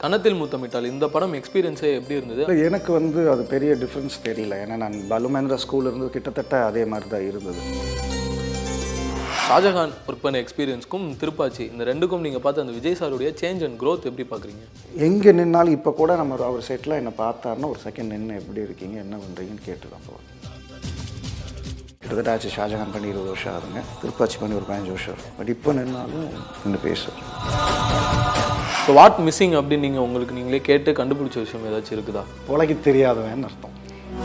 கன்னத்தில் முத்தமிட்டால் இந்த படம் எக்ஸ்பீரியன்ஸே எப்படி இருந்தது இல்லை எனக்கு வந்து அது பெரிய டிஃப்ரென்ஸ் தெரியல ஏன்னா நான் பலுமேந்திரா ஸ்கூல்ல இருந்து கிட்டத்தட்ட அதே மாதிரி தான் இருந்தது ஷாஜகான் ஒர்க் பண்ண எக்ஸ்பீரியன்ஸ்க்கும் திருப்பாச்சி இந்த ரெண்டுக்கும் நீங்கள் பார்த்த அந்த விஜய் சாருடைய சேஞ்ச் அண்ட் growth எப்படி பார்க்குறீங்க எங்கே நின்னாலும் இப்போ கூட நம்ம அவர் செட்டில் என்னை பார்த்தாருன்னா ஒரு செகண்ட் நின்று எப்படி இருக்கீங்க என்ன பண்ணுறீங்கன்னு கேட்டு தான் போவேன் கிட்டத்தட்ட ஆச்சு ஷாஜகான் பண்ணி இருபது வருஷம் ஆகுதுங்க திருப்பாச்சி பண்ணி ஒரு பதினஞ்சு வருஷம் ஆகும் பட் இப்போ நின்னாலும் நின்று பேசுவார் ஸோ வாட் மிஸ்ஸிங் அப்படின்னு நீங்கள் உங்களுக்கு நீங்களே கேட்டு கண்டுபிடிச்ச விஷயம் ஏதாச்சும் இருக்குதா உலகி தெரியாதவன் அர்த்தம்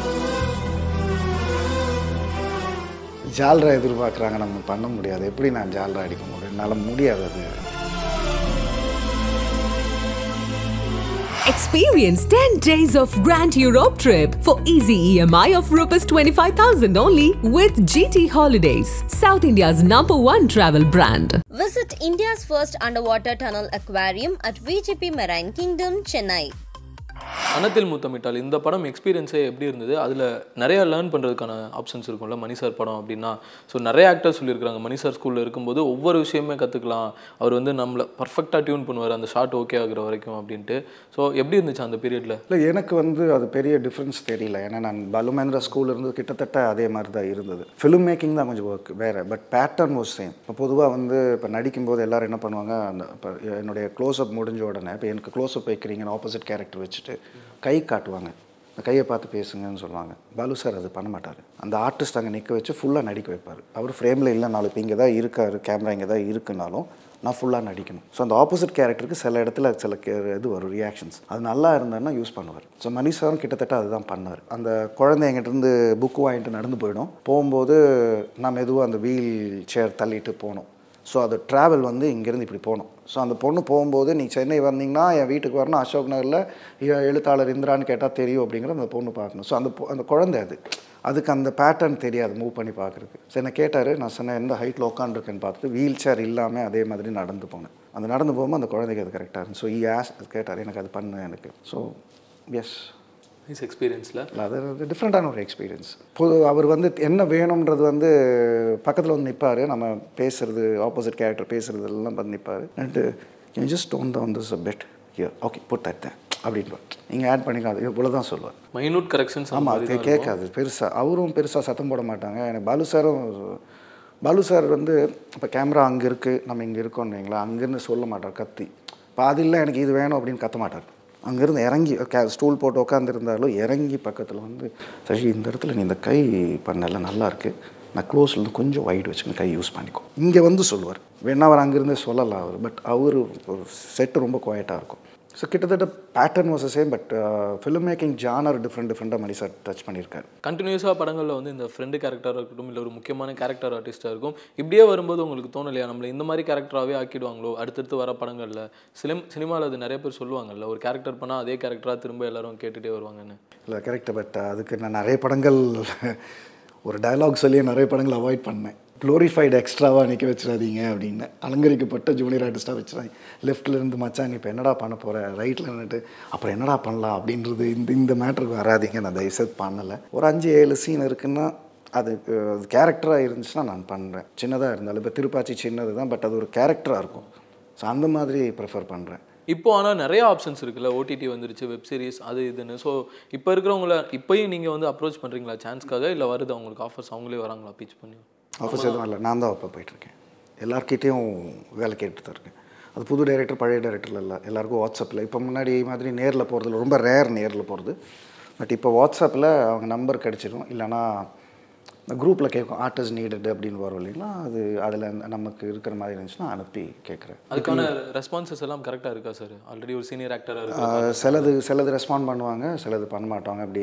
ஜால்ரா எதிர்பார்க்குறாங்க நம்ம பண்ண முடியாது எப்படி நான் ஜால்ரா அடிக்க முடியும் என்னால் முடியாது அது Experience 10 days of Grand Europe trip for easy EMI of Rs 25,000 only with GT Holidays, South India's number one travel brand. Visit India's first underwater tunnel aquarium at VGP Marine Kingdom, Chennai. கன்னத்தில் முத்தமிட்டால் இந்த படம் எக்ஸ்பீரியன்ஸே எப்படி இருந்தது அதில் நிறைய learn பண்ணுறதுக்கான options இருக்கும்ல மணி sir படம் அப்படின்னா ஸோ நிறைய ஆக்டர்ஸ் சொல்லியிருக்காங்க மணி சார் ஸ்கூலில் இருக்கும்போது ஒவ்வொரு விஷயமே கற்றுக்கலாம் அவர் வந்து நம்மளை பர்ஃபெக்டாக டியூன் பண்ணுவார் அந்த ஷாட் ஓகே ஆகுற வரைக்கும் அப்படின்ட்டு ஸோ எப்படி இருந்துச்சு அந்த பீரியடில் இல்லை எனக்கு வந்து அது பெரிய டிஃப்ரென்ஸ் தெரியல ஏன்னா நான் பலுமேந்திரா ஸ்கூல்ல இருந்து கிட்டத்தட்ட அதே மாதிரி தான் இருந்தது ஃபிலிம் மேக்கிங் தான் கொஞ்சம் ஒர்க் வேறு பட் பேட்டர்ன் வாஸ் சேம் இப்போ பொதுவாக வந்து இப்போ நடிக்கும்போது எல்லாரும் என்ன பண்ணுவாங்க அந்த இப்போ என்னுடைய க்ளோஸ்அப் முடிஞ்ச உடனே இப்போ எனக்கு க்ளோஸ்அப் வைக்கிறீங்கன்னு ஆப்போசிட் கேரக்டர் வச்சுட்டு கை காட்டுவாங்க இந்த கையை பார்த்து பேசுங்கன்னு சொல்லுவாங்க பாலு சார் அது பண்ண மாட்டார் அந்த ஆர்டிஸ்ட் அங்கே நிற்க வச்சு ஃபுல்லாக நடிக்க வைப்பார் அவர் ஃப்ரேமில் இல்லைனாலும் இப்போ இங்கே தான் இருக்கார் கேமரா இங்கே தான் இருக்குனாலும் நான் ஃபுல்லாக நடிக்கணும் ஸோ அந்த ஆப்போசிட் கேரக்டருக்கு சில இடத்துல சில கே- இது வரும் ரியாக்ஷன்ஸ் அது நல்லா இருந்தாருன்னா யூஸ் பண்ணுவார் ஸோ மணி சாரும் கிட்டத்தட்ட அதுதான் பண்ணார் அந்த குழந்தை என்கிட்ட இருந்து புக்கு வாங்கிட்டு நடந்து போயிடும் போகும்போது நான் மெதுவாக அந்த வீல் சேர் தள்ளிட்டு போனோம் ஸோ அது ட்ராவல் வந்து இங்கேருந்து இப்படி போகணும் ஸோ அந்த பொண்ணு போகும்போது நீ சென்னை வந்தீங்கன்னா என் வீட்டுக்கு வரணும் அசோக் நகரில் எ- எழுத்தாளர் இந்திரான்னு கேட்டால் தெரியும் அப்படிங்கிற அந்த பொண்ணு பார்க்கணும் ஸோ அந்த பொ- அந்த குழந்தை அது அதுக்கு அந்த பேட்டர்ன் தெரியாது மூவ் பண்ணி பார்க்குறதுக்கு சரி என்ன கேட்டார் நான் சொன்னேன் எந்த ஹைட்டில் உட்காந்துருக்கேன்னு பார்த்துட்டு வீல் சேர் இல்லாமல் அதே மாதிரி நடந்து போனேன் அந்த நடந்து போகும்போது அந்த குழந்தைக்கு அது கரெக்டாக இருந்துச்சு ஸோ ஈ ஆஸ் கேட்டார் எனக்கு அது பண்ணு எனக்கு ஸோ எஸ் நைஸ் எக்ஸ்பீரியன்ஸில் அது டிஃப்ரெண்ட்டான ஒரு எக்ஸ்பீரியன்ஸ் பொது அவர் வந்து என்ன வேணுன்றது வந்து பக்கத்தில் வந்து நிற்பார் நம்ம பேசுறது ஆப்போசிட் கேரக்டர் பேசுறது எல்லாம் வந்து நிற்பார் and can just tone down this a bit here okay put that தான் அப்படின்பார் நீங்கள் ஆட் பண்ணிக்காது இவ்வளோ தான் சொல்லுவார் மைனூட் கரெக்ஷன்ஸ் ஆமாம் அது கேட்காது பெருசாக அவரும் பெருசாக சத்தம் போட மாட்டாங்க எனக்கு பாலு சாரும் பாலு சார் வந்து இப்போ கேமரா அங்கே இருக்குது நம்ம இங்கே இருக்கோம்னு வைங்களா அங்கேருந்து சொல்ல மாட்டார் கத்தி இப்போ அது இல்லை எனக்கு இது வேணும் அப்படின்னு கத்த மாட்டார் அங்கேருந்து இறங்கி கே ஸ்டூல் போட்டு உட்காந்துருந்தாலும் இறங்கி பக்கத்தில் வந்து சசி இந்த இடத்துல நீ இந்த கை பண்ணல நல்லா இருக்கு நான் க்ளோஸ்லேருந்து கொஞ்சம் வைட் வச்சுக்கணும் கை யூஸ் பண்ணிக்கோ இங்கே வந்து சொல்லுவார் வேணா அவர் அங்கேருந்து சொல்லலாம் அவர் பட் அவர் ஒரு செட்டு ரொம்ப குவாய்ட்டாக இருக்கும் ஸோ கிட்டத்தட்ட pattern was same but film making genre different டிஃப்ரெண்ட்டாக மணி சார் டச் பண்ணியிருக்காரு கண்டினியூஸாக படங்களில் வந்து இந்த ஃப்ரெண்டு கேரக்டராக இருக்கட்டும் இல்லை ஒரு முக்கியமான கேரக்டர் ஆர்டிஸ்ட்டாக இருக்கும் இப்படியே வரும்போது உங்களுக்கு தோணலையா நம்மளை இந்த மாதிரி கேரக்டராகவே ஆக்கிடுவாங்களோ அடுத்தடுத்து வர படங்களில் சினிம் சினிமாவில் அது நிறைய பேர் சொல்லுவாங்கல்ல ஒரு கேரக்டர் பண்ணால் அதே கேரக்டராக திரும்ப எல்லாரும் கேட்டுகிட்டே வருவாங்கன்னு இல்லை கரெக்டு பட் அதுக்கு நான் நிறைய படங்கள் ஒரு டயலாக் சொல்லியே நிறைய படங்கள் அவாய்ட் பண்ணேன் க்ளோரிஃபைடு எக்ஸ்ட்ராவாக நிற்க வச்சிடாதீங்க அப்படின்னு அலங்கரிக்கப்பட்ட ஜூனியர் ஆர்டிஸ்ட்டாக வச்சுறாங்க லெஃப்ட்ல இருந்து மச்சான் நீ இப்போ என்னடா பண்ண போகிற ரைட்டில் நின்றுட்டு அப்புறம் என்னடா பண்ணலாம் அப்படின்றது இந்த இந்த மேட்ருக்கு வராதீங்க நான் தயவுசெய்து பண்ணலை ஒரு அஞ்சு ஏழு சீன் இருக்குன்னா அது கேரக்டராக இருந்துச்சுன்னா நான் பண்ணுறேன் சின்னதாக இருந்தாலும் இப்போ திருப்பாச்சி சின்னது தான் பட் அது ஒரு கேரக்டராக இருக்கும் ஸோ அந்த மாதிரி ப்ரிஃபர் பண்ணுறேன் இப்போ ஆனால் நிறைய ஆப்ஷன்ஸ் இருக்குல்ல ஓடிடி வந்துருச்சு வெப் சீரிஸ் அது இதுன்னு ஸோ இப்போ இருக்கிறவங்கள இப்போயும் நீங்கள் வந்து அப்ரோச் பண்ணுறீங்களா சான்ஸ்க்காக இல்லை வருது அவங்களுக்கு ஆஃபர்ஸ் அவங்களே வராங்களா பீச் பண்ணி ஆஃபீஸ் எதுவும் இல்லை நான் தான் அப்போ போயிட்டுருக்கேன் எல்லார்கிட்டேயும் வேலை கேட்டு தான் இருக்கேன் அது புது டைரக்டர் பழைய டைரக்டர்ல இல்லை எல்லாருக்கும் வாட்ஸ்அப்பில் இப்போ முன்னாடி மாதிரி நேரில் போகிறதுல ரொம்ப ரேர் நேரில் போகிறது பட் இப்போ வாட்ஸ்அப்பில் அவங்க நம்பர் கிடச்சிரும் இல்லைன்னா இந்த குரூப்பில் கேட்கும் ஆர்டிஸ்ட் நீடட் அப்படின்னு வரும் இல்லைங்களா அது அதில் நமக்கு இருக்கிற மாதிரி இருந்துச்சுன்னா அனுப்பி கேட்குறேன் அதுக்கான ரெஸ்பான்சஸ் எல்லாம் கரெக்டாக இருக்கா சார் ஆல்ரெடி ஒரு சீனியர் ஆக்டராக இருக்கு ஆஹ் சிலது சிலது ரெஸ்பாண்ட் பண்ணுவாங்க சிலது பண்ண மாட்டாங்க அப்படி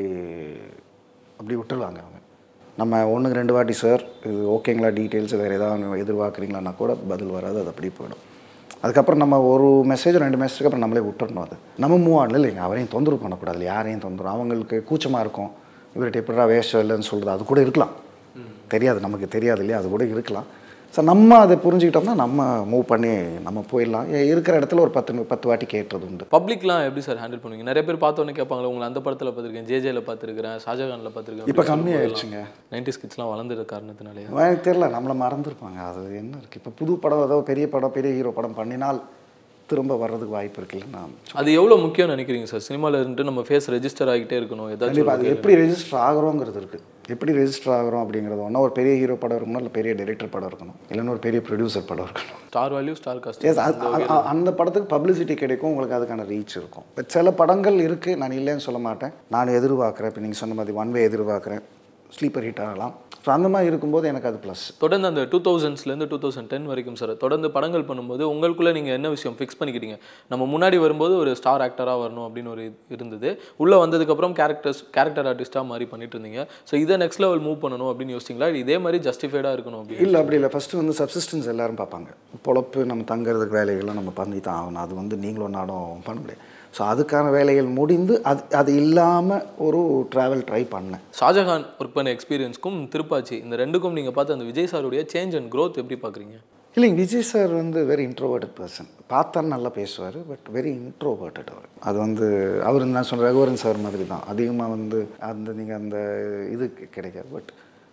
அப்படி விட்டுருவாங்க அவங்க நம்ம ஒன்றுக்கு ரெண்டு வாட்டி சார் இது ஓகேங்களா டீட்டெயில்ஸ் வேறு ஏதாவது எதிர்பார்க்குறீங்களான்னா கூட பதில் வராது அது அப்படி போயிடும் அதுக்கப்புறம் நம்ம ஒரு மெசேஜ் ரெண்டு மெசேஜ்க்கு அப்புறம் நம்மளே விட்டுறணும் அது நம்ம மூவ் ஆடல இல்லைங்க அவரையும் தொந்தரவு பண்ணக்கூடாது யாரையும் தொந்தரவு அவங்களுக்கு கூச்சமாக இருக்கும் இவர்கிட்ட எப்படிடா வேஸ்ட் இல்லைன்னு சொல்கிறது அது கூட இருக்கலாம் தெரியாது நமக்கு தெரியாது இல்லையா அது கூட இருக்கலாம் ஸோ நம்ம அதை புரிஞ்சுக்கிட்டோம்னா நம்ம மூவ் பண்ணி நம்ம போயிடலாம் ஏ- இருக்கிற இடத்துல ஒரு பத்து பத்து வாட்டி கேட்டுறது உண்டு பப்ளிக்லாம் எப்படி சார் ஹேண்டில் பண்ணுவீங்க நிறைய பேர் பார்த்தோன்னே கேட்பாங்களே உங்களை அந்த படத்தில் பார்த்துருக்கேன் ஜேஜேல பார்த்துருக்கேன் ஷாஜகானில் பார்த்துருக்கேன் இப்போ கம்மியாயிடுச்சுங்க நைன்டி ஸ்கிட்ஸ்லாம் வளர்ந்துருக்க காரணத்தினாலே எனக்கு தெரியல நம்மளை மறந்துருப்பாங்க அது என்ன இருக்குது இப்போ புது படம் ஏதோ பெரிய படம் பெரிய ஹீரோ படம் பண்ணினால் திரும்ப வர்றதுக்கு வாய்ப்பு இருக்குல்ல நான் அது எவ்வளோ முக்கியம்னு நினைக்கிறீங்க சார் சினிமாவில் இருந்துட்டு நம்ம ஃபேஸ் ரெஜிஸ்டர் ஆகிட்டே இருக்கணும் ஏதாச்சும் கண்டிப்பாக அது எப்படி ரெஜிஸ்டர் ஆகிறோங்கிறது இருக்குது எப்படி ரெஜிஸ்டர் ஆகிறோம் அப்படிங்கிறது ஒன்றா ஒரு பெரிய ஹீரோ படம் இருக்கணும் இல்லை பெரிய டைரக்டர் படம் இருக்கணும் இல்லைன்னா ஒரு பெரிய ப்ரொடியூசர் படம் இருக்கணும் ஸ்டார் வேல்யூ ஸ்டார் காஸ்ட் எஸ் அந்த படத்துக்கு பப்ளிசிட்டி கிடைக்கும் உங்களுக்கு அதுக்கான ரீச் இருக்கும் பட் சில படங்கள் இருக்குது நான் இல்லைன்னு சொல்ல மாட்டேன் நான் எதிர்பார்க்குறேன் இப்போ நீங்கள் சொன்ன மாதிரி ஒன் வே எதிர்பார்க்குறேன் ஸ்லீப்பர் ஹிட் ஆகலாம் ஸோ அந்த மாதிரி இருக்கும்போது எனக்கு அது ப்ளஸ் தொடர்ந்து அந்த டூ தௌசண்ட்ஸ்லேருந்து டூ தௌசண்ட் டென் வரைக்கும் சார் தொடர்ந்து படங்கள் பண்ணும்போது உங்களுக்குள்ளே நீங்கள் என்ன விஷயம் ஃபிக்ஸ் பண்ணிக்கிட்டீங்க நம்ம முன்னாடி வரும்போது ஒரு ஸ்டார் ஆக்டராக வரணும் அப்படின்னு ஒரு இது இருந்தது உள்ளே வந்ததுக்கப்புறம் கேரக்டர்ஸ் கேரக்டர் ஆர்டிஸ்ட்டாக மாதிரி பண்ணிட்டு இருந்தீங்க ஸோ இதை நெக்ஸ்ட் லெவல் மூவ் பண்ணணும் அப்படின்னு யோசிச்சிங்களா இல்லை இதே மாதிரி ஜஸ்டிஃபைடாக இருக்கணும் அப்படின்னு இல்லை அப்படி இல்லை ஃபஸ்ட்டு வந்து சப்சிஸ்டன்ஸ் எல்லாரும் பார்ப்பாங்க பொழப்பு நம்ம தங்குறதுக்கு வேலைகள்லாம் நம்ம பண்ணி தான் ஆகணும் அது வந்து நீங்களும் நானும் பண்ண முடியாது ஸோ அதுக்கான வேலைகள் முடிந்து அது அது இல்லாமல் ஒரு ட்ராவல் ட்ரை பண்ணேன் ஷாஜஹான் ஒர்க் பண்ண எக்ஸ்பீரியன்ஸ்க்கும் திருப்பாச்சி இந்த ரெண்டுக்கும் நீங்கள் பார்த்து அந்த விஜய் சாருடைய சேஞ்ச் அண்ட் growth எப்படி பார்க்குறீங்க இல்லைங்க விஜய் சார் வந்து வெரி இன்ட்ரோவர்ட்டட் பர்சன் பார்த்தா நல்லா பேசுவார் பட் வெரி இன்ட்ரோவர்ட்டட் அவர் அது வந்து அவர் நான் சொல்கிற ரகுவரன் சார் மாதிரி தான் அதிகமாக வந்து அந்த நீங்கள் அந்த இது கி- கிடைக்காது பட்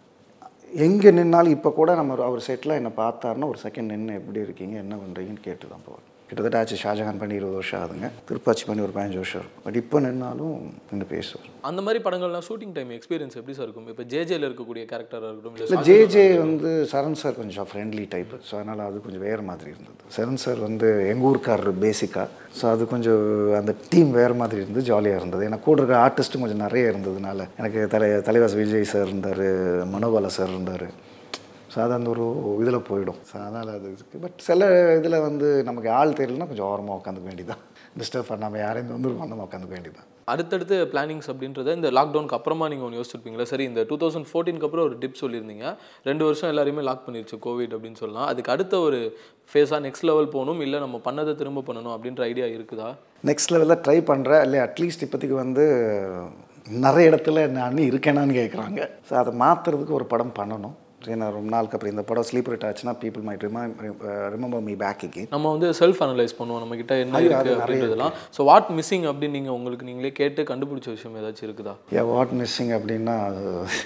எங்கே நின்னாலும் இப்போ கூட நம்ம ஒரு- அவர் செட்டில் என்னை பார்த்தாருன்னா ஒரு செகண்ட் நின்று எப்படி இருக்கீங்க என்ன பண்ணுறீங்கன்னு கேட்டு தான் போவார் கிட்டத்தட்ட ஆச்சு ஷாஜஹான் பண்ணி இருபது வருஷம் ஆகுதுங்க திருப்பாச்சி பண்ணி ஒரு பதினஞ்சு வருஷம் இருக்கும் பட் இப்போ நின்னாலும் நின்று பேசுவார் அந்த மாதிரி படங்கள்லாம் ஷூட்டிங் டைம் எக்ஸ்பீரியன்ஸ் எப்படி சார் இருக்கும் இப்போ ஜேஜேல இருக்கக்கூடிய கேரக்டராக இருக்கட்டும் இல்லை இல்லை ஜே ஜே வந்து சரண் சார் கொஞ்சம் ஃப்ரெண்ட்லி டைப்பு ஸோ அதனால் அது கொஞ்சம் வேறு மாதிரி இருந்தது சரண் சார் வந்து எங்கள் ஊருக்காரர் பேசிக்காக ஸோ அது கொஞ்சம் அந்த டீம் வேறு மாதிரி இருந்து ஜாலியாக இருந்தது ஏன்னா கூட இருக்க ஆர்டிஸ்ட்டும் கொஞ்சம் நிறைய இருந்ததுனால எனக்கு தலை தலைவாஸ் விஜய் சார் இருந்தார் மனோபாலா சார் இருந்தார் ஸோ அது அந்த ஒரு இதில் போயிடும் ஸோ அதனால் அது இருக்குது பட் சில இதில் வந்து நமக்கு ஆள் தெரியலனா கொஞ்சம் ஓரமாக உட்காந்துக்க வேண்டியதான் டிஸ்டர்ப் பண்ணாமல் யாரையும் வந்து பண்ணாமல் உட்காந்துக்க வேண்டியதான் அடுத்தடுத்து பிளானிங்ஸ் அப்படின்றத இந்த லாக்டவுனுக்கு அப்புறமா நீங்கள் ஒன்று யோசிச்சிருப்பீங்களா சரி இந்த டூ தௌசண்ட் ஃபோர்டீனுக்கு அப்புறம் ஒரு டிப் சொல்லியிருந்தீங்க ரெண்டு வருஷம் எல்லாரையுமே லாக் பண்ணிருச்சு கோவிட் அப்படின்னு சொல்லலாம் அதுக்கு அடுத்த ஒரு ஃபேஸாக நெக்ஸ்ட் லெவல் போகணும் இல்லை நம்ம பண்ணதை திரும்ப பண்ணணும் அப்படின்ற ஐடியா இருக்குதா நெக்ஸ்ட் லெவலில் ட்ரை பண்ணுறேன் இல்லை அட்லீஸ்ட் இப்போதைக்கு வந்து நிறைய இடத்துல நான் இருக்கேனான்னு கேட்குறாங்க ஸோ அதை மாற்றுறதுக்கு ஒரு படம் பண்ணணும் ஏன்னா ரொம்ப நாளுக்கு அப்புறம் இந்த படம் ஸ்லீப்பர் ஹிட் ஆச்சுன்னா பீப்புள் மைட் ரிமம் ரிமெம்பர் மீ பேக் again நம்ம வந்து செல்ஃப் அனலைஸ் பண்ணுவோம் நம்ம கிட்ட என்ன ஐயோ, இருக்கு அது நிறைய அப்படின்றதெல்லாம் ஸோ வாட் மிஸ்ஸிங் அப்படின்னு நீங்கள் உங்களுக்கு நீங்களே கேட்டு கண்டுபிடிச்ச விஷயம் ஏதாச்சும் இருக்குதா ஏ வாட் மிஸ்ஸிங் அப்படின்னா அது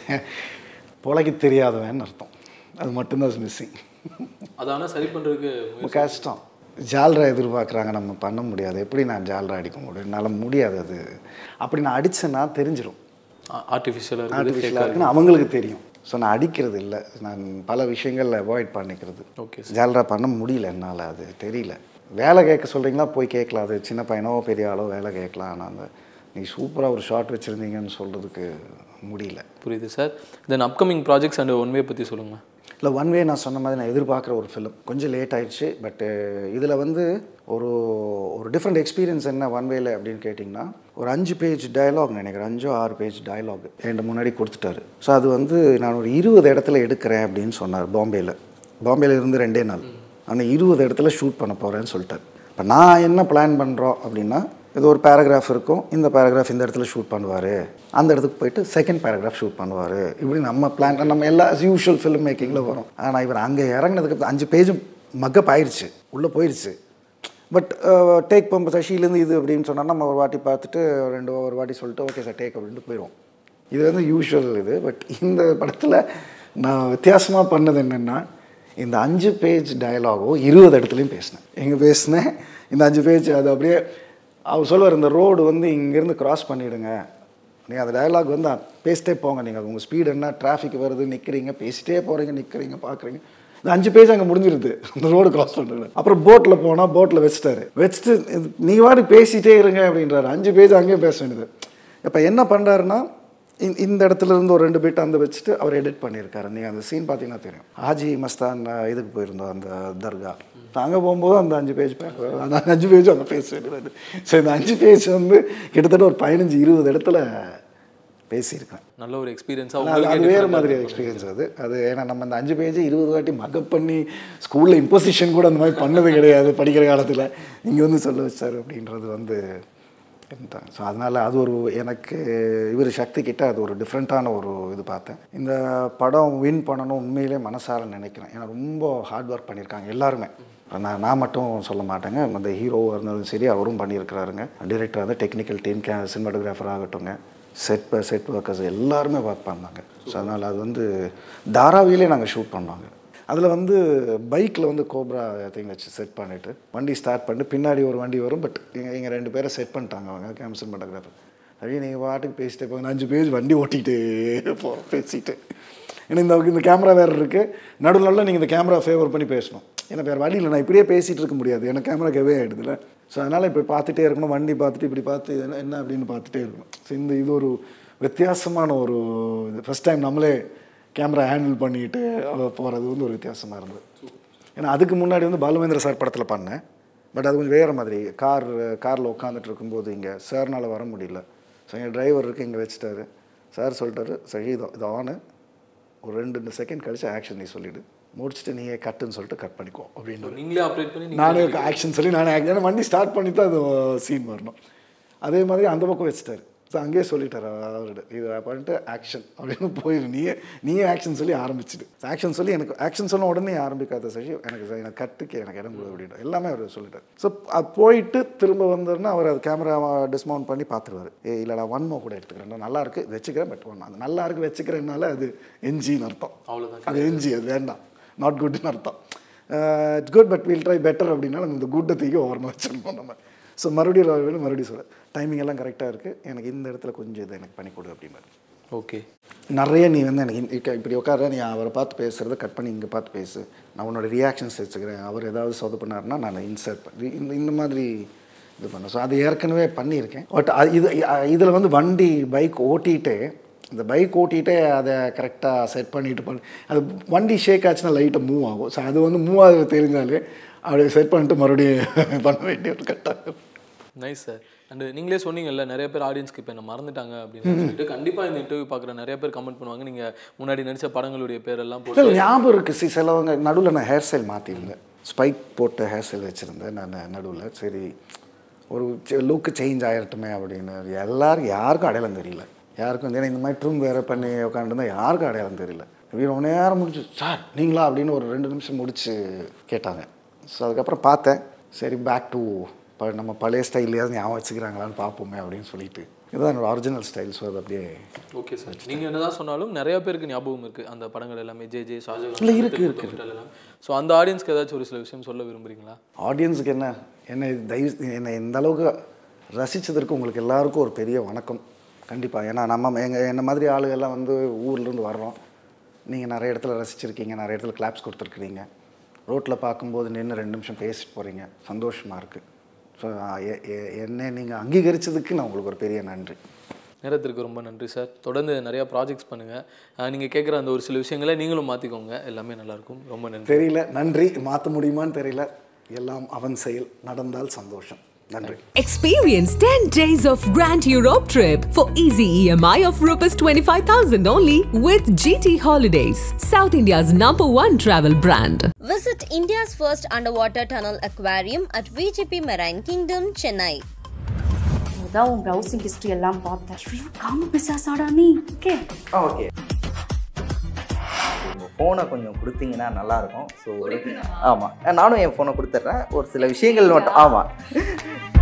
பொழைக்க தெரியாதவன் அர்த்தம் அது மட்டும்தான் மிஸ்ஸிங் அதை ஆனால் சரி பண்ணுறதுக்கு ரொம்ப கஷ்டம் ஜால்ரா எதிர்பார்க்குறாங்க நம்ம பண்ண முடியாது எப்படி நான் ஜால்ரா அடிக்க முடியும் என்னால் முடியாது அது அப்படி நான் அடிச்சேன்னா தெரிஞ்சிடும் ஆர்டிஃபிஷியலாக இருக்குது ஆர்டிஃபிஷியலாக இருக்குன்னு அவங்களுக்கு தெரியும் ஸோ நான் அடிக்கிறது இல்லை நான் பல விஷயங்களில் அவாய்ட் பண்ணிக்கிறது ஓகே ஜாலரா பண்ண முடியல என்னால் அது தெரியல வேலை கேட்க சொல்கிறீங்களா போய் கேட்கலாம் அது சின்ன பையனோ பெரிய ஆளோ வேலை கேட்கலாம் ஆனால் அந்த நீ சூப்பராக ஒரு ஷார்ட் வச்சுருந்தீங்கன்னு சொல்கிறதுக்கு முடியல புரியுது sir then upcoming projects and one way பற்றி சொல்லுங்கள் இல்லை ஒன் வே நான் சொன்ன மாதிரி நான் எதிர்பார்க்குற ஒரு ஃபிலிம் கொஞ்சம் லேட் ஆயிடுச்சு பட்டு இதில் வந்து ஒரு ஒரு டிஃப்ரெண்ட் எக்ஸ்பீரியன்ஸ் என்ன ஒன் வேல அப்படின்னு கேட்டிங்கன்னா ஒரு அஞ்சு பேஜ் டயலாக் நினைக்கிறேன் அஞ்சோ ஆறு பேஜ் டயலாக் என்கிட்ட முன்னாடி கொடுத்துட்டாரு ஸோ அது வந்து நான் ஒரு இருபது இடத்துல எடுக்கிறேன் அப்படின்னு சொன்னார் பாம்பேயில் பாம்பேயில் இருந்து ரெண்டே நாள் ஆனால் இருபது இடத்துல ஷூட் பண்ண போகிறேன்னு சொல்லிட்டார் இப்போ நான் என்ன பிளான் பண்ணுறோம் அப்படின்னா இது ஒரு பேராகிராஃப் இருக்கும் இந்த பேராகிராஃப் இந்த இடத்துல ஷூட் பண்ணுவார் அந்த இடத்துக்கு போயிட்டு செகண்ட் பேராகிராஃப் ஷூட் பண்ணுவார் இப்படி நம்ம பிளான் நம்ம எல்லா யூஷுவல் ஃபிலிம் மேக்கிங்கில் வரும் ஆனால் இவர் அங்கே இறங்கினதுக்கு அப்புறம் அஞ்சு பேஜும் மக்கப் ஆயிடுச்சு உள்ளே போயிடுச்சு பட் டேக் பம்ப் சஷிலேருந்து இது அப்படின்னு சொன்னால் நம்ம ஒரு வாட்டி பார்த்துட்டு ரெண்டு ஒரு வாட்டி சொல்லிட்டு ஓகே சார் டேக் அப்படின்ட்டு போயிடுவோம் இது வந்து யூஷுவல் இது பட் இந்த படத்தில் நான் வித்தியாசமாக பண்ணது என்னென்னா இந்த அஞ்சு பேஜ் டயலாகோ இருபது இடத்துலையும் பேசினேன் எங்கே பேசினேன் இந்த அஞ்சு பேஜ் அது அப்படியே அவர் சொல்லுவார் இந்த ரோடு வந்து இங்கேருந்து கிராஸ் பண்ணிவிடுங்க நீங்கள் அந்த டயலாக் வந்து பேசிட்டே போங்க நீங்கள் உங்கள் ஸ்பீடு என்ன டிராஃபிக் வருது நிற்கிறீங்க பேசிட்டே போகிறீங்க நிற்கிறீங்க பார்க்குறீங்க இந்த அஞ்சு பேஜ் அங்கே முடிஞ்சிருது இந்த ரோடு கிராஸ் பண்ணுறது அப்புறம் போட்டில் போனால் போட்டில் வச்சுட்டாரு வச்சுட்டு இது- நீ வாடி பேசிட்டே இருங்க அப்படின்றாரு அஞ்சு பேஜ் அங்கேயே பேச வேண்டியது இப்போ என்ன பண்ணுறாருன்னா இந்த- இந்த இடத்துல இருந்து ஒரு ரெண்டு பிட் அந்த வச்சுட்டு அவர் எடிட் பண்ணியிருக்காரு நீங்கள் அந்த சீன் பார்த்தீங்கன்னா தெரியும் ஹாஜி மஸ்தான் அஹ், இதுக்கு போயிருந்தோம் அந்த தர்கா அங்கே போகும்போது அந்த அஞ்சு பேஜ் அந்த அஞ்சு பேஜும் அங்கே பேச வேண்டியது ஸோ இந்த அஞ்சு பேஜ் வந்து கிட்டத்தட்ட ஒரு பதினஞ்சு இருபது இடத்துல பேசியிருக்கேன் நல்ல ஒரு எக்ஸ்பீரியன்ஸாக அது- அது உங்களுக்கு வேறு மாதிரி எக்ஸ்பீரியன்ஸ் அது அது ஏன்னா நம்ம அந்த அஞ்சு பேஜ் இருபது வாட்டி மக்கப் பண்ணி ஸ்கூலில் இம்போசிஷன் கூட அந்த மாதிரி பண்ணது கிடையாது படிக்கிற காலத்தில் இங்கே வந்து சொல்ல வச்சார் அப்படின்றது வந்து ஸோ அதனால் அது ஒரு எனக்கு இவர் சக்தி கிட்ட அது ஒரு டிஃப்ரெண்ட்டான ஒரு இது பார்த்தேன் இந்த படம் வின் பண்ணணும் உண்மையிலே மனசார நினைக்கிறேன் ஏன்னா ரொம்ப ஹார்ட் ஒர்க் பண்ணியிருக்காங்க எல்லாருமே நான் நான் மட்டும் சொல்ல மாட்டேங்க அந்த ஹீரோவாக இருந்தாலும் சரி அவரும் பண்ணியிருக்கிறாருங்க டிரெக்டர் வந்து டெக்னிக்கல் டீம் கே சினிமாட்டோகிராஃபர் ஆகட்டுங்க செட் செட் ஒர்க்கர்ஸ் எல்லாருமே ஒர்க் பண்ணாங்க ஸோ அதனால் அது வந்து தாராவிலே நாங்கள் ஷூட் பண்ணோங்க அதில் வந்து பைக்கில் வந்து கோப்ரா திங் வச்சு செட் பண்ணிவிட்டு வண்டி ஸ்டார்ட் பண்ணிட்டு பின்னாடி ஒரு வண்டி வரும் பட் எங்கள் எங்கள் ரெண்டு பேரை செட் பண்ணிட்டாங்க அவங்க கேம்சன் ஃபோட்டோகிராஃபர் அப்படியே நீங்கள் பாட்டுக்கு பேசிட்டே போங்க அஞ்சு பேஜ் வண்டி ஓட்டிகிட்டே போகிறோம் பேசிட்டு ஏன்னா இந்த இந்த கேமரா வேறு இருக்குது நடுவில் நடுவில் நீங்கள் இந்த கேமரா ஃபேவர் பண்ணி பேசணும் ஏன்னா வேறு வழி இல்லை நான் இப்படியே பேசிகிட்டு இருக்க முடியாது எனக்கு கேமரா கவே ஆகிடுதுல ஸோ அதனால் இப்போ பார்த்துட்டே இருக்கணும் வண்டி பார்த்துட்டு இப்படி பார்த்து இது என்ன- என்ன அப்படின்னு பார்த்துட்டே இருக்கணும் ஸோ இந்த இது ஒரு வித்தியாசமான ஒரு ஃபஸ்ட் டைம் நம்மளே கேமரா ஹேண்டில் பண்ணிட்டு போகிறது வந்து ஒரு வித்தியாசமாக இருந்தது ஏன்னா அதுக்கு முன்னாடி வந்து பாலுமேந்திர சார் படத்தில் பண்ணேன் பட் அது கொஞ்சம் வேறு மாதிரி கார் காரில் உட்காந்துட்டு இருக்கும்போது இங்கே சார்னால் வர முடியல ஸோ எங்கள் டிரைவர் இருக்கு இங்கே வச்சுட்டாரு சார் சொல்லிட்டாரு சரி இது இது ஆனு ஒரு ரெண்டு ரெண்டு செகண்ட் கழிச்சு ஆக்ஷன் நீ சொல்லிவிடு முடிச்சுட்டு நீயே கட்டுன்னு சொல்லிட்டு கட் பண்ணிக்கோ அப்படின்னு நீங்களே ஆப்ரேட் பண்ணி நீங்க நானே ஆக்ஷன் சொல்லி நானே act- ஏன்னா வண்டி ஸ்டார்ட் பண்ணி தான் அது சீன் வரணும் அதே மாதிரி அந்த பக்கம் வச்சுட்டாரு ஸோ அங்கேயே சொல்லிட்டாரு அவர்கிட்ட இது பண்ணிட்டு ஆக்ஷன் அப்படின்னு போயிரு நீயே நீயே ஆக்ஷன் சொல்லி ஆரம்பிச்சிடு ஆக்ஷன் சொல்லி எனக்கு ஆக்ஷன் சொன்ன உடனே ஆரம்பிக்காத சரி எனக்கு சரி, எனக்கு கட்டுக்கு எனக்கு இடம் கொடு அப்படின்னு எல்லாமே அவர் சொல்லிட்டார் ஸோ அது போயிட்டு திரும்ப வந்தோன்னா அவர் அது கேமரா டிஸ்மவுண்ட் பண்ணி பார்த்துருவாரு ஏ இல்லை நான் ஒன் மோ கூட எடுத்துக்கிறேன் நான் நல்லா இருக்கு வச்சுக்கிறேன் பட் ஒன் அது நல்லா இருக்கு வச்சுக்கிறேன்னால அது என்ஜின்னு அர்த்தம் அவ்வளவுதான். அது என்ஜி அது வேண்டாம் நாட் குட்னு அர்த்தம் it's good but will try better அப்படின்னா நம்ம இந்த குட்டை தூக்கி ஓரமாக வச்சிடணும் நம்ம ஸோ மறுபடியும் வேணும் மறுபடியும் சொல்ல டைமிங் எல்லாம் கரெக்டாக இருக்குது எனக்கு இந்த இடத்துல கொஞ்சம் இதை எனக்கு பண்ணி கொடு அப்படின்னாரு ஓகே நிறைய நீ வந்து எனக்கு இந்த- இப்ப- இப்படி உட்கார நீ அவரை பார்த்து பேசுகிறத கட் பண்ணி இங்கே பார்த்து பேசு நான் உன்னோட ரியாக்ஷன்ஸ் வச்சுக்கிறேன் அவர் ஏதாவது சொதப்பினார்னா நான் இன்சர்ட் பண்ணி இந்த இந்த மாதிரி இது பண்ணேன் ஸோ அது ஏற்கனவே பண்ணியிருக்கேன் பட் இது இதில் வந்து வண்டி பைக் ஓட்டிகிட்டே இந்த பைக் ஓட்டிகிட்டே அதை கரெக்டாக செட் பண்ணிட்டு பண்ணி அது வண்டி ஷேக் ஆச்சுன்னா லைட்டாக மூவ் ஆகும் ஸோ அது வந்து மூவ் ஆக தெரிஞ்சாலே அப்படியே செட் பண்ணிட்டு மறுபடியும் பண்ண வேண்டிய ஒரு கட்டாயம் நைஸ் சார் அண்ட் நீங்களே சொன்னீங்கல்ல நிறைய பேர் ஆடியன்ஸ்க்கு இப்போ என்ன மறந்துட்டாங்க அப்படின்னு சொல்லிட்டு கண்டிப்பாக இந்த இன்டர்வியூ பார்க்குற நிறைய பேர் கமெண்ட் பண்ணுவாங்க நீங்கள் முன்னாடி நடித்த படங்களுடைய பேரெல்லாம் போட்டு இல்லை ஞாபகம் இருக்குது சி சிலவங்க நடுவில் நான் ஹேர் ஸ்டைல் மாற்றிருந்தேன் ஸ்பைக் போட்டு ஹேர் ஸ்டைல் வச்சுருந்தேன் நான் நடுவில் சரி ஒரு லுக்கு சேஞ்ச் ஆகிரட்டுமே அப்படின்னு எல்லாரும் யாருக்கும் அடையாளம் தெரியல யாருக்கும் ஏன்னா இந்த மாதிரி ட்ரூம் வேறு பண்ணி உட்காந்துருந்தா யாருக்கும் அடையாளம் தெரியல இப்படி ரொம்ப நேரம் முடிச்சு சார் நீங்களா அப்படின்னு ஒரு ரெண்டு நிமிஷம் முடிச்சு கேட்டாங்க ஸோ அதுக்கப்புறம் பார்த்தேன் சரி பேக் டு இப்போ நம்ம பழைய ஸ்டைல்லையாவது ஞாபகம் வச்சுக்கிறாங்களான்னு பார்ப்போமே அப்படின்னு சொல்லிட்டு இதுதான் என்னோட ஒரிஜினல் ஸ்டைல் ஸோ அது அப்படியே ஓகே சார் நீங்கள் என்னதான் சொன்னாலும் நிறைய பேருக்கு ஞாபகம் இருக்குது அந்த படங்கள் எல்லாமே ஜே ஜே இல்ல, இருக்கு, இருக்கு, ஷாஜகான் ஸோ அந்த ஆடியன்ஸ்க்கு ஏதாச்சும் ஒரு சில விஷயம் சொல்ல விரும்புறீங்களா ஆடியன்ஸுக்கு என்ன என்னை தயவு என்னை இந்த அளவுக்கு ரசித்ததற்கு உங்களுக்கு எல்லாருக்கும் ஒரு பெரிய வணக்கம் கண்டிப்பாக ஏன்னா நம்ம எங்கள் என்ன மாதிரி ஆளுகள்லாம் வந்து ஊர்லேருந்து வர்றோம் நீங்கள் நிறைய இடத்துல ரசிச்சிருக்கீங்க நிறைய இடத்துல கிளாப்ஸ் கொடுத்துருக்குறீங்க ரோட்டில் பார்க்கும்போது நின்று ரெண்டு நிமிஷம் பேசிட்டு போகிறீங்க சந்தோஷமாக இருக்குது ஸோ என்னை நீங்கள் அங்கீகரித்ததுக்கு நான் உங்களுக்கு ஒரு பெரிய நன்றி நேரத்திற்கு ரொம்ப நன்றி சார் தொடர்ந்து நிறைய ப்ராஜெக்ட்ஸ் பண்ணுங்கள் நீங்கள் கேட்குற அந்த ஒரு சில விஷயங்களை நீங்களும் மாற்றிக்கோங்க எல்லாமே நல்லாயிருக்கும் ரொம்ப நன்றி தெரியல நன்றி மாற்ற முடியுமான்னு தெரியல எல்லாம் அவன் செயல் நடந்தால் சந்தோஷம் நன்றி Experience 10 days of Grand Europe trip for easy EMI of Rs 25,000 only with GT Holidays, South India's number one travel brand. Visit India's first underwater tunnel aquarium at VGP Marine Kingdom, Chennai. அதான் உன் browsing history எல்லாம் பார்த்தேன் ஐயோ காம பிசாசாடா நீ okay ஆ okay உங்கள் ஃபோனை கொஞ்சம் கொடுத்தீங்கன்னா நல்லாயிருக்கும் ஸோ ஆமாம் நானும் என் ஃபோனை கொடுத்துட்றேன் ஒரு சில விஷயங்கள் மட்டும் ஆமாம்